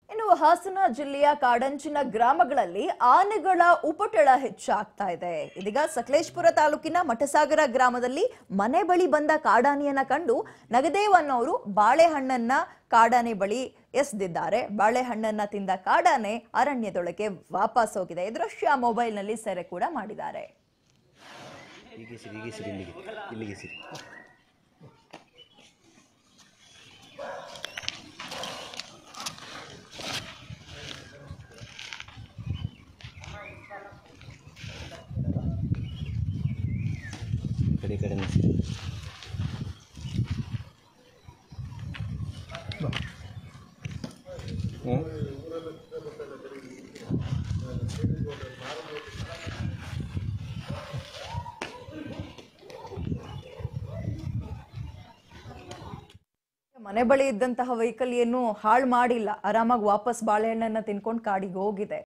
ಇನ್ನು ಹಾಸನ ಜಿಲ್ಲೆಯ ಕಾಡಂಚಿನ ಗ್ರಾಮಗಳಲ್ಲಿ ಆನೆಗಳ ಉಪಟಳ ಹೆಚ್ಚಾಗ್ತಾ ಇದೆ ಇದೀಗ ಸಕಲೇಶ್ಪುರ ತಾಲೂಕಿನ ಮಠಸಾಗರ ಗ್ರಾಮದಲ್ಲಿ ಮನೆ ಬಳಿ ಬಂದ ಕಾಡಾನೆಯನ್ನ ಕಂಡು ನಗದೇವ್ ಅನ್ನೋರು ಬಾಳೆಹಣ್ಣನ್ನ ಕಾಡಾನೆ ಬಳಿ ಎಸೆದಿದ್ದಾರೆ ಬಾಳೆಹಣ್ಣನ್ನ ತಿಂದ ಕಾಡಾನೆ ಅರಣ್ಯದೊಳಗೆ ವಾಪಸ್ ಹೋಗಿದೆ ಈ ದೃಶ್ಯ ಮೊಬೈಲ್ನಲ್ಲಿ ಸೆರೆ ಕೂಡ ಮಾಡಿದ್ದಾರೆ ಹೀಗೆ ಸಿರಿ ಹೀಗೆ ಸಿರಿ ಇಲ್ಲಿಗೆ ಇಲ್ಲಿಗೆ ಸಿರಿ ಕಡೆ ಈ ಕಡೆನೇ ಸಿರಿ ಹ್ಞೂ ಮನೆ ಬಳಿ ಇದ್ದಂತಹ ವೆಹಿಕಲ್ ಏನು ಹಾಳು ಮಾಡಿಲ್ಲ ಆರಾಮಾಗಿ ವಾಪಸ್ ಬಾಳೆಹಣ್ಣನ್ನ ತಿನ್ಕೊಂಡು ಕಾಡಿಗೆ ಹೋಗಿದೆ